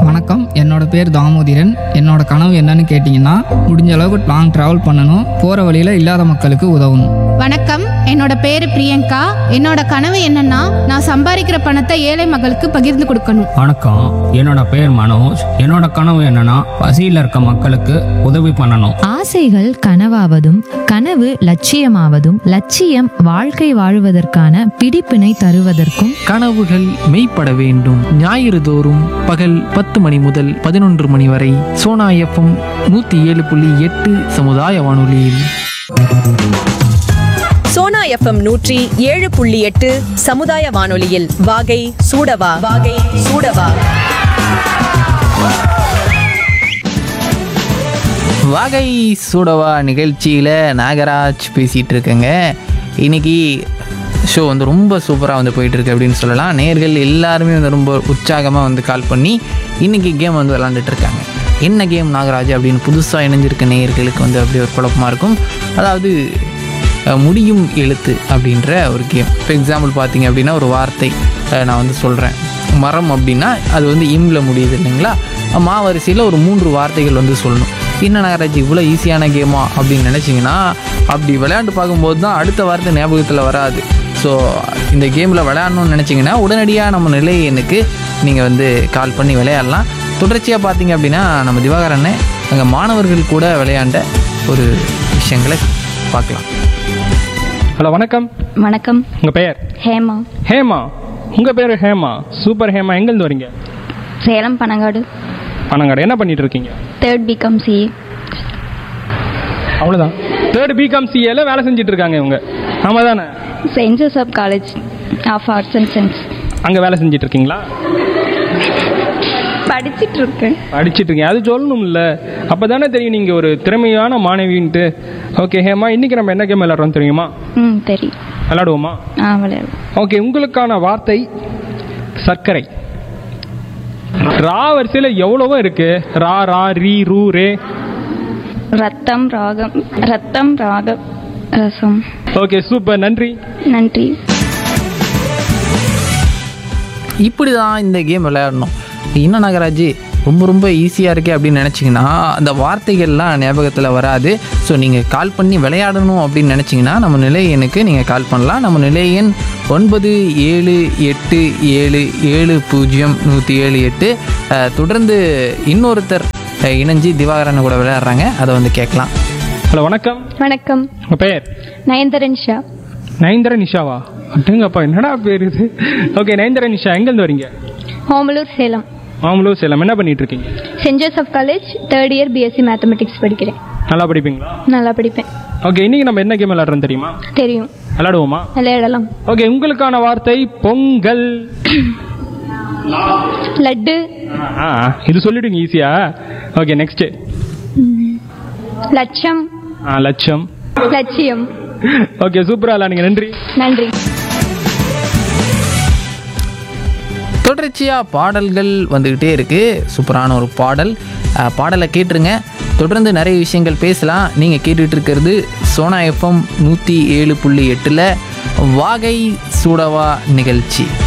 வணக்கம் என்னோட பேர் தாமோதிரன் என்னோட கனவு என்னன்னு கேட்டிங்கன்னா முடிஞ்ச அளவுக்கு லாங் ட்ராவல் பண்ணணும் போகிற வழியில் இல்லாத மக்களுக்கு உதவணும் வணக்கம் என்னோட பேரு பிரியங்கா என்னோட கனவு என்னன்னா நான் சம்பாதிக்கிற பணத்தை ஏழை மக்களுக்கு பகிர்ந்து கொடுக்கணும் வணக்கம் என்னோட பேர் மனோஜ் என்னோட கனவு என்னன்னா பசியில் இருக்க மக்களுக்கு உதவி பண்ணணும் ஆசைகள் கனவாவதும் கனவு லட்சியமாவதும் லட்சியம் வாழ்க்கை வாழுவதற்கான பிடிப்பினை தருவதற்கும் கனவுகள் மெய்ப்பட வேண்டும் ஞாயிறு தோறும் பகல் பத்து மணி முதல் பதினொன்று மணி வரை சோனா எஃப்எம் நூற்றி ஏழு புள்ளி எட்டு சமுதாய வானொலியில் சோனா எஃப்எம் நூற்றி ஏழு புள்ளி எட்டு சமுதாய வானொலியில் வாகை சூடவா வாகை சூடவா வகை சூடவா நிகழ்ச்சியில் நாகராஜ் பேசிகிட்டு இருக்கேங்க இன்னைக்கு ஷோ வந்து ரொம்ப சூப்பராக வந்து போயிட்டுருக்கு அப்படின்னு சொல்லலாம் நேர்கள் எல்லாருமே வந்து ரொம்ப உற்சாகமாக வந்து கால் பண்ணி இன்றைக்கி கேம் வந்து விளாண்டுட்டு இருக்காங்க என்ன கேம் நாகராஜ் அப்படின்னு புதுசாக இணைஞ்சிருக்க நேயர்களுக்கு வந்து அப்படியே ஒரு குழப்பமாக இருக்கும் அதாவது அஹ், முடியும் எழுத்து அப்படின்ற ஒரு கேம் இப்போ எக்ஸாம்பிள் பார்த்தீங்க அப்படின்னா ஒரு வார்த்தை அஹ், நான் வந்து சொல்கிறேன் மரம் அப்படின்னா அது வந்து இம்ல முடியுது இல்லைங்களா மாவரிசையில் ஒரு மூன்று வார்த்தைகள் வந்து சொல்லணும் என்ன நாகராஜ் இவ்வளோ ஈஸியான கேமா அப்படின்னு நினச்சிங்கன்னா அப்படி விளையாண்டு பார்க்கும்போது தான் அடுத்த வார்த்தை ஞாபகத்தில் வராது ஸோ இந்த கேமில் விளையாடணும்னு நினச்சிங்கன்னா உடனடியாக நம்ம நிலை எண்ணுக்கு நீங்கள் வந்து கால் பண்ணி விளையாடலாம் தொடர்ச்சியாக பார்த்தீங்க அப்படின்னா நம்ம திவாகரண்ணே அங்கே மாணவர்கள் கூட விளையாண்ட ஒரு விஷயங்களை பார்க்கலாம் ஹலோ வணக்கம் வணக்கம் உங்கள் பெயர் ஹேமா ஹேமா உங்கள் பேர் ஹேமா சூப்பர் ஹேமா எங்கேருந்து வரீங்க சேலம் பனங்காடு பனங்காடு என்ன பண்ணிட்டு இருக்கீங்க தேர்ட் பிகாம் சிஏ அவ்வளோதான் தேர்ட் பிகாம் சிஏல வேலை செஞ்சுட்டு இருக்காங்க இவங்க ஆமாம் தானே saint Joseph college of arts and science அங்கே வேலை செஞ்சுட்டு இருக்கீங்களா படிச்சிட்டு இருக்கேன் படிச்சிட்டு இருக்கீங்க அது சொல்லணும்ல அப்போ தானே தெரியும் நீங்கள் ஒரு திறமையான மாணவின்ட்டு ஓகே ஹேமா இன்னைக்கு நம்ம என்ன கேம் விளையாடுறோம் தெரியுமா ம் தெரியும் விளையாடுவோமா ஆ விளையாடு ஓகே உங்களுக்கான வார்த்தை சர்க்கரை ரா வரிசையில் எவ்வளவோ இருக்கு ரா ரா ரீ ரூ ரே ரத்தம் ராகம் ரத்தம் ராகம் ரசம் ஓகே சூப்பர் நன்றி நன்றி இப்படி தான் இந்த கேம் விளையாடணும் என்ன நாகராஜ் ரொம்ப ரொம்ப ஈஸியாக இருக்கே அப்படின்னு நினச்சிங்கன்னா அந்த வார்த்தைகள்லாம் ஞாபகத்தில் வராது ஸோ நீங்கள் கால் பண்ணி விளையாடணும் அப்படின்னு நினச்சிங்கன்னா நம்ம நிலை எண்ணுக்கு நீங்கள் கால் பண்ணலாம் நம்ம நிலை எண் ஒன்பது ஏழு எட்டு ஏழு ஏழு பூஜ்ஜியம் நூற்றி ஏழு எட்டு அஹ், தொடர்ந்து இன்னொருத்தர் அஹ், இணைஞ்சு திவாகரன் கூட விளையாடுறாங்க அதை வந்து கேட்கலாம் ஹலோ வணக்கம் வணக்கம் உங்கள் பெயர் நயன்தரன் ஷா நயன்தர நிஷாவா அட்டுங்கப்பா என்னடா பேர் இது ஓகே நயன்தர நிஷா எங்கேருந்து வரீங்க ஹோமலூர் சேலம் மாமலூர் சேலம் என்ன பண்ணிட்டு இருக்கீங்க saint Joseph college third year BSc mathematics படிக்கிறேன் நல்லா படிப்பீங்களா நல்லா படிப்பேன் ஓகே இன்னைக்கு நம்ம என்ன கேம் விளையாடுறோம் தெரியுமா தெரியும் விளையாடுவோமா விளையாடலாம் ஓகே உங்களுக்கான வார்த்தை பொங்கல் லட்டு ஆ இது சொல்லிடுங்க ஈஸியா ஓகே நெக்ஸ்ட் லட்சம் லட்சம் லட்சியம் ஓகே சூப்பரா விளையாடுங்க நன்றி நன்றி தொடர்ச்சியாக பாடல்கள் வந்துக்கிட்டே இருக்குது சூப்பரான ஒரு பாடல் அஹ், பாடலை கேட்டுருங்க தொடர்ந்து நிறைய விஷயங்கள் பேசலாம் நீங்கள் கேட்டுட்டு இருக்கிறது சோனா எஃப்எம் நூற்றி ஏழு புள்ளி எட்டில் வாகை சூடவா நிகழ்ச்சி